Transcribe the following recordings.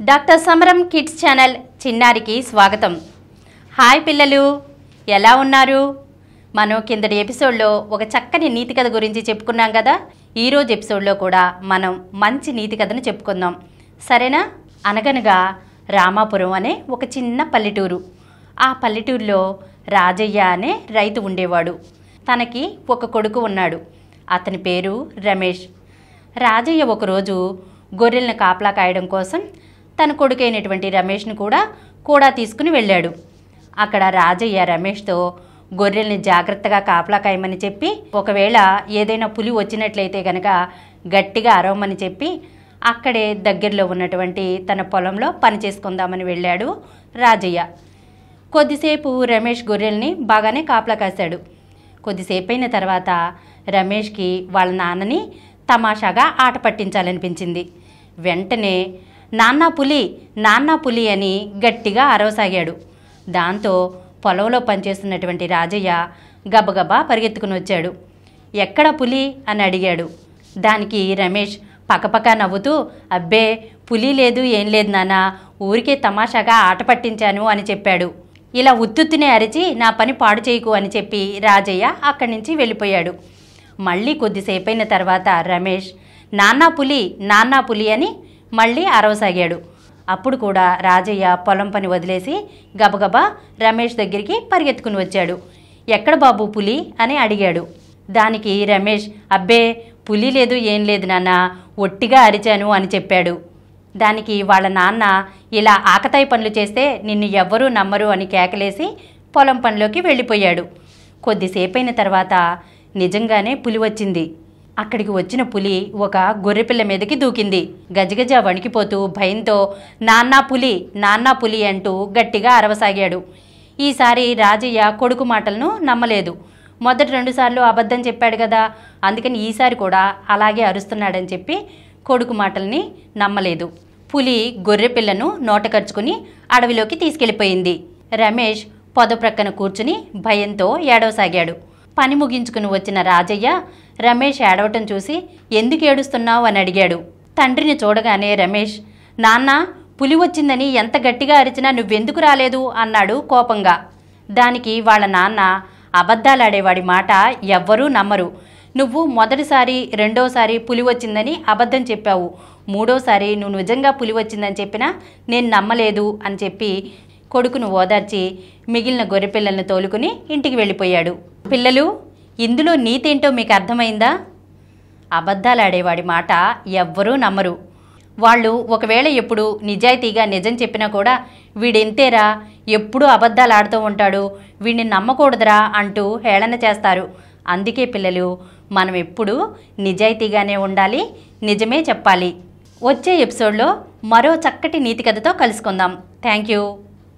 Doctor Samaram kids channel చిన్నారికి స్వాగతం hi పిల్లలు ఎలా ఉన్నారు మనం కిందటి ఎపిసోడ్లో ఒక చక్కని నీతి కథ గురించి చెప్పుకున్నాం కదా ఈరోజు ఎపిసోడ్లో కూడా మనం మంచి నీతి కథను చెప్పుకుందాం సరేనా అనగనగా రామాపురం అనే ఒక చిన్న పల్లెటూరు ఆ పల్లెటూరులో రాజయ్య అనే రైతు ఉండేవాడు తనకి ఒక కొడుకు ఉన్నాడు అతని పేరు రమేష్ రాజయ్య ఒకరోజు గొర్రెలను కాపలా కాయడం కోసం తన కొడుకైనటువంటి రమేష్ను కూడా కూడా తీసుకుని వెళ్ళాడు అక్కడ రాజయ్య రమేష్తో గొర్రెల్ని జాగ్రత్తగా కాపలా కాయమని చెప్పి ఒకవేళ ఏదైనా పులి వచ్చినట్లయితే గనక గట్టిగా అరవమని చెప్పి అక్కడే దగ్గరలో ఉన్నటువంటి తన పొలంలో పని చేసుకుందామని వెళ్ళాడు రాజయ్య కొద్దిసేపు రమేష్ గొర్రెల్ని బాగానే కాపలా కాశాడు కొద్దిసేపు అయిన తర్వాత రమేష్కి వాళ్ళ నాన్నని తమాషాగా ఆట పట్టించాలనిపించింది వెంటనే నాన్న పులి నాన్న పులి అని గట్టిగా అరవసాగాడు దాంతో పొలంలో పనిచేస్తున్నటువంటి రాజయ్య గబగబా పరిగెత్తుకుని వచ్చాడు ఎక్కడ పులి అని అడిగాడు దానికి రమేష్ పకపక నవ్వుతూ అబ్బే పులి లేదు ఏం లేదు నాన్న ఊరికే తమాషాగా ఆట పట్టించాను అని చెప్పాడు ఇలా ఉత్తుత్తునే అరిచి నా పని పాడు చేయకు అని చెప్పి రాజయ్య అక్కడి నుంచి వెళ్ళిపోయాడు మళ్ళీ కొద్దిసేపైన తర్వాత రమేష్ నాన్నా పులి నాన్నా పులి అని మళ్ళీ అరవసాగాడు అప్పుడు కూడా రాజయ్య పొలం పని వదిలేసి గబగబా రమేష్ దగ్గరికి పరిగెత్తుకుని వచ్చాడు ఎక్కడ బాబు పులి అని అడిగాడు దానికి రమేష్ అబ్బే పులి లేదు ఏం లేదు నాన్న ఒట్టిగా అరిచాను అని చెప్పాడు దానికి వాళ్ళ నాన్న ఇలా ఆకతాయి పనులు చేస్తే నిన్ను ఎవ్వరూ నమ్మరు అని కేకలేసి పొలం పనిలోకి వెళ్ళిపోయాడు కొద్దిసేపైన తర్వాత నిజంగానే పులి వచ్చింది అక్కడికి వచ్చిన పులి ఒక గొర్రెపిల్ల మీదకి దూకింది గజగజ వణికిపోతూ భయంతో నాన్నా పులి నాన్నా పులి అంటూ గట్టిగా అరవసాగాడు ఈసారి రాజయ్య కొడుకు మాటలను నమ్మలేదు మొదటి రెండుసార్లు అబద్ధం చెప్పాడు కదా అందుకని ఈసారి కూడా అలాగే అరుస్తున్నాడని చెప్పి కొడుకు మాటల్ని నమ్మలేదు పులి గొర్రెపిల్లను నోటకరుచుకుని అడవిలోకి తీసుకెళ్ళిపోయింది రమేష్ పొద ప్రక్కన కూర్చుని భయంతో ఏడవసాగాడు పని ముగించుకుని వచ్చిన రాజయ్య రమేష్ ఏడవటం చూసి ఎందుకు ఏడుస్తున్నావు అని అడిగాడు తండ్రిని చూడగానే రమేష్ నాన్న పులి వచ్చిందని ఎంత గట్టిగా అరిచినా నువ్వెందుకు రాలేదు అన్నాడు కోపంగా దానికి వాళ్ళ నాన్న అబద్ధాలాడేవాడి మాట ఎవ్వరూ నమ్మరు నువ్వు మొదటిసారి రెండోసారి పులి వచ్చిందని అబద్ధం చెప్పావు మూడోసారి నువ్వు నిజంగా పులి వచ్చిందని చెప్పినా నేను నమ్మలేదు అని చెప్పి కొడుకును ఓదార్చి మిగిలిన గొర్రెపిల్లల్ని తోలుకుని ఇంటికి వెళ్ళిపోయాడు పిల్లలు ఇందులో నీతేంటో మీకు అర్థమైందా అబద్ధాలాడేవాడి మాట ఎవ్వరూ నమ్మరు వాళ్ళు ఒకవేళ ఎప్పుడు నిజాయితీగా నిజం చెప్పినా కూడా వీడింతేరా ఎప్పుడూ అబద్ధాలు ఆడుతూ ఉంటాడు వీడిని నమ్మకూడదురా అంటూ హేళన చేస్తారు అందుకే పిల్లలు మనం ఎప్పుడూ నిజాయితీగానే ఉండాలి నిజమే చెప్పాలి వచ్చే ఎపిసోడ్లో మరో చక్కటి నీతి కథతో కలుసుకుందాం థ్యాంక్ యూ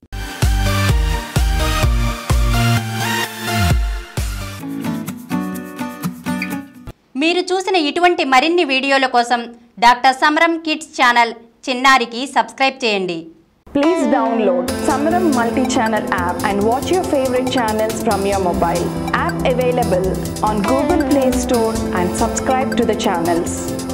మీరు చూసిన ఇటువంటి మరిన్ని వీడియోల కోసం డాక్టర్ సమరం కిడ్స్ ఛానల్ చిన్నారికి సబ్స్క్రైబ్ చేయండి Please download Samaram multi-channel app and watch your favorite channels from your mobile. App available on Google Play Store and subscribe to the channels.